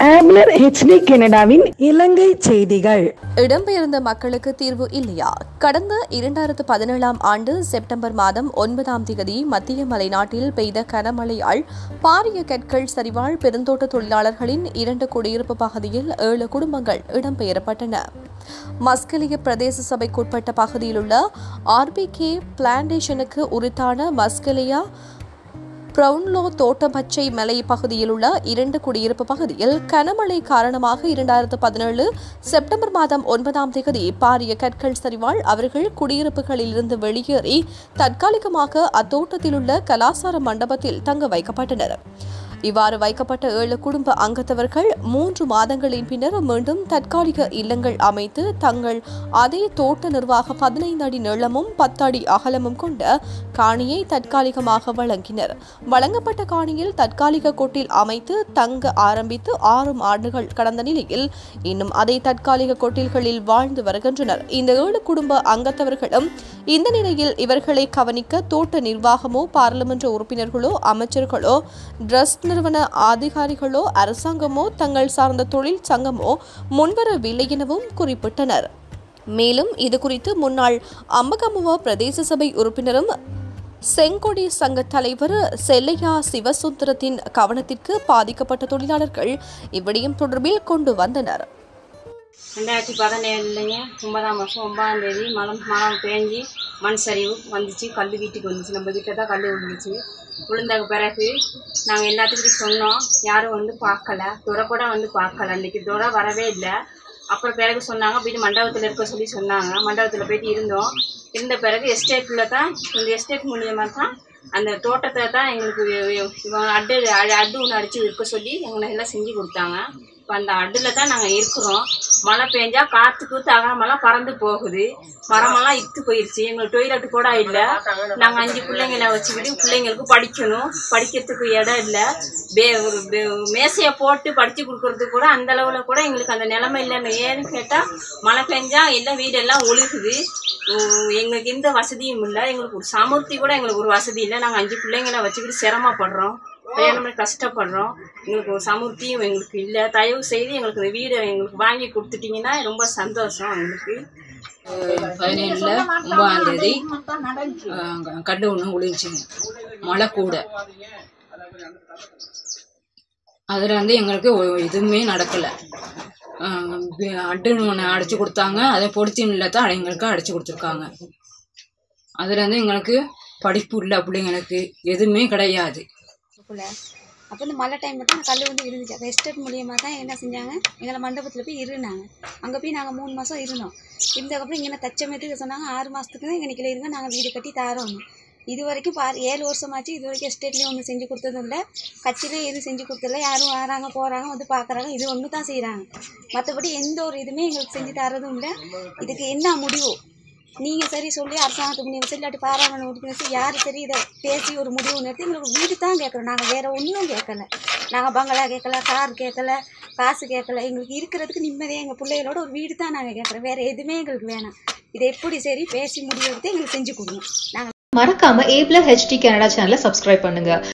ஆம்லர் HD கனடாவின் இலங்கை செய்திகள் இடம்பெயர்ந்த மக்களுக்கு தீர்வு இல்லையா கடந்த இரண்டாயிரத்து பதினேழாம் ஆண்டு செப்டம்பர் மாதம் ஒன்பதாம் தேதி மத்திய மலைநாட்டில் பெய்த கனமழையால் பாரிய கற்கள் சரிவால் பெருந்தோட்ட தொழிலாளர்களின் இரண்டு குடியிருப்பு பகுதியில் ஏழு குடும்பங்கள் இடம்பெயரப்பட்டன மஸ்கலிய பிரதேச சபைக்குட்பட்ட பகுதியில் உள்ள ஆர்பிகே பிளான்டேஷனுக்கு உரித்தான மஸ்கலியா பிரவுன்லோ தோட்டப்பச்சை மலை பகுதியில் உள்ள இரண்டு குடியிருப்பு பகுதியில் கனமழை காரணமாக இரண்டாயிரத்து பதினேழு செப்டம்பர் மாதம் ஒன்பதாம் தேதி பாரிய கற்கள் சரிவால் அவர்கள் குடியிருப்புகளிலிருந்து வெளியேறி தற்காலிகமாக அத்தோட்டத்தில் உள்ள கலாசார மண்டபத்தில் தங்க வைக்கப்பட்டனர் இவ்வாறு வைக்கப்பட்ட ஏழு குடும்ப அங்கத்தவர்கள் மூன்று மாதங்களின் பின்னர் மீண்டும் தற்காலிக இல்லங்கள் அமைத்து தங்கள் அதே தோட்ட நிர்வாக பதினைந்து அடி நீளமும் பத்து அடி அகலமும் கொண்ட காணியை தற்காலிகமாக வழங்கினர் வழங்கப்பட்ட காணியில் தற்காலிக கொட்டில் அமைத்து தங்க ஆரம்பித்து ஆறு ஆண்டுகள் கடந்த நிலையில் இன்னும் அதே தற்காலிக கொட்டில்களில் வாழ்ந்து வருகின்றனர் இந்த ஏழு குடும்ப அங்கத்தவர்களும் இந்த நிலையில் இவர்களை கவனிக்க தோட்ட நிர்வாகமோ பாராளுமன்ற உறுப்பினர்களோ அமைச்சர்களோ ட்ரஸ்ட் நிறுவன அதிகாரிகளோ அரசாங்கமோ தங்கள் சார்ந்த தொழில் சங்கமோ முன்வரவில்லை எனவும் குறிப்பிட்டனர் மேலும் இதுகுறித்து முன்னாள் அம்பகமுவ பிரதேச சபை உறுப்பினரும் செங்கொடி சங்க தலைவர் செல்லையா சிவசுந்தரத்தின் கவனத்திற்கு பாதிக்கப்பட்ட தொழிலாளர்கள் இவ்விடயம் தொடர்பில் கொண்டு வந்தனர் ரெண்டாயிரத்தி பதினேழுலைங்க ஒன்பதாம் மாதம் ஒன்பதாம் தேதி மழை மழை பேஞ்சி மண் சரிவு வந்துச்சு கல் வீட்டுக்கு வந்துச்சு நம்ம வீட்டில் தான் கல் விழுந்துச்சு விழுந்த பிறகு நாங்கள் எல்லாத்துக்கிட்டையும் சொன்னோம் யாரும் வந்து பார்க்கல துறை கூட வந்து பார்க்கல அன்றைக்கி துறை வரவே இல்லை அப்புறம் பிறகு சொன்னாங்க போயிட்டு மண்டபத்தில் இருக்க சொல்லி சொன்னாங்க மண்டபத்தில் போயிட்டு இருந்தோம் இருந்த பிறகு எஸ்டேட்டில் தான் இந்த எஸ்டேட் மூலியமாக தான் அந்த தோட்டத்தை தான் எங்களுக்கு இவங்க அட்டு அட்டு ஒன்று அடித்து இருக்க சொல்லி எங்களை எல்லாம் செஞ்சு கொடுத்தாங்க இப்போ அந்த அட்டில் தான் நாங்கள் இருக்கிறோம் மழை பெஞ்சா காற்றுக்கு தகரமெல்லாம் பறந்து போகுது மரமெல்லாம் இத்து போயிடுச்சு எங்களுக்கு டொய்லெட் கூட இல்லை நாங்கள் அஞ்சு பிள்ளைங்களை வச்சுக்கிட்டு பிள்ளைங்களுக்கு படிக்கணும் படிக்கிறதுக்கு இடம் இல்லை பே ஒரு பே- மேசையை போட்டு படித்து கொடுக்கறதுக்கு கூட அந்த அளவில் கூட எங்களுக்கு அந்த நிலைமை இல்லைன்னு ஏன்னு கேட்டால் மழை பெஞ்சா எல்லாம் வீடெல்லாம் ஒழுகுது உம், எங்களுக்கு எந்த வசதியும் இல்லை எங்களுக்கு ஒரு சமுர்த்தி கூட எங்களுக்கு ஒரு வசதி இல்லை நாங்கள் அஞ்சு பிள்ளைங்களை வச்சுக்கிட்டு சிரமப்படுறோம் கல்யாணம் பண்ணி கஷ்டப்படுறோம் எங்களுக்கு ஒரு சமுர்த்தியும் எங்களுக்கு இல்லை தயவு செய்து எங்களுக்கு இந்த வீடை எங்களுக்கு வாங்கி கொடுத்துட்டீங்கன்னா ரொம்ப சந்தோஷம் எங்களுக்கு பதினேழுல ஒன்பதாம் தேதி அஹ், கல்லு ஒன்று விழுந்துச்சுங்க மழை கூட அதில் வந்து எங்களுக்கு ஒ- எதுவுமே நடக்கலை அட்டுன்னு ஒன்று அடிச்சு கொடுத்தாங்க அதை பொடிச்சின்ல தான் எங்களுக்கு அடிச்சு கொடுத்துருக்காங்க அதில் வந்து எங்களுக்கு படிப்பு இல்லை பிள்ளைங்களுக்கு எதுவுமே கிடையாது போல அப்போ இந்த மழை டைம் மட்டும் கல் வந்து இருந்துச்சு அப்போ எஸ்டேட் மூலியமாக தான் என்ன செஞ்சாங்க எங்களை மண்டபத்தில் போய் இருந்தாங்க அங்கே போய் நாங்கள் மூணு மாதம் இருந்தோம் இருந்ததுக்கப்புறம் இங்கே தச்சமேத்துக்கு சொன்னாங்க ஆறு மாதத்துக்கு தான் எங்கள் இருங்க நாங்கள் வீடு கட்டி தாரோம் இது வரைக்கும் பார் ஏழு வருஷமாச்சு இது வரைக்கும் எஸ்டேட்லேயும் ஒன்றும் செஞ்சு கொடுத்ததும் இல்லை கட்சியிலையும் எதுவும் செஞ்சு கொடுத்ததில்ல யாரும் வராங்க போகிறாங்க வந்து பார்க்குறாங்க இது ஒன்று தான் செய்கிறாங்க மற்றபடி எந்த ஒரு இதுவுமே எங்களுக்கு செஞ்சு தரதும் இல்லை இதுக்கு என்ன முடிவு நீங்கள் சரி சொல்லி அரசாங்கத்துக்கு முடிவு சரி இல்லாட்டி பாராளுமன்ற உறுப்பினர் சரி யார் சரி இதை பேசி ஒரு முடிவு நிறுத்தி எங்களுக்கு வீடு தான் கேட்குறோம் நாங்கள் வேற ஒன்றும் கேட்கல நாங்கள் பங்களா கேட்கல கார் கேட்கல காசு கேட்கல எங்களுக்கு இருக்கிறதுக்கு நிம்மதியாக எங்கள் பிள்ளைகளோட ஒரு வீடு தான் நாங்கள் கேட்குறோம் வேற எதுவுமே எங்களுக்கு வேணாம் இதை எப்படி சரி பேசி முடிவெடுத்து எங்களுக்கு செஞ்சு கொடுங்க நாங்கள் மறக்காம ஏப்ளர் ஹெச்டி கனடா சேனலை சப்ஸ்கிரைப் பண்ணுங்க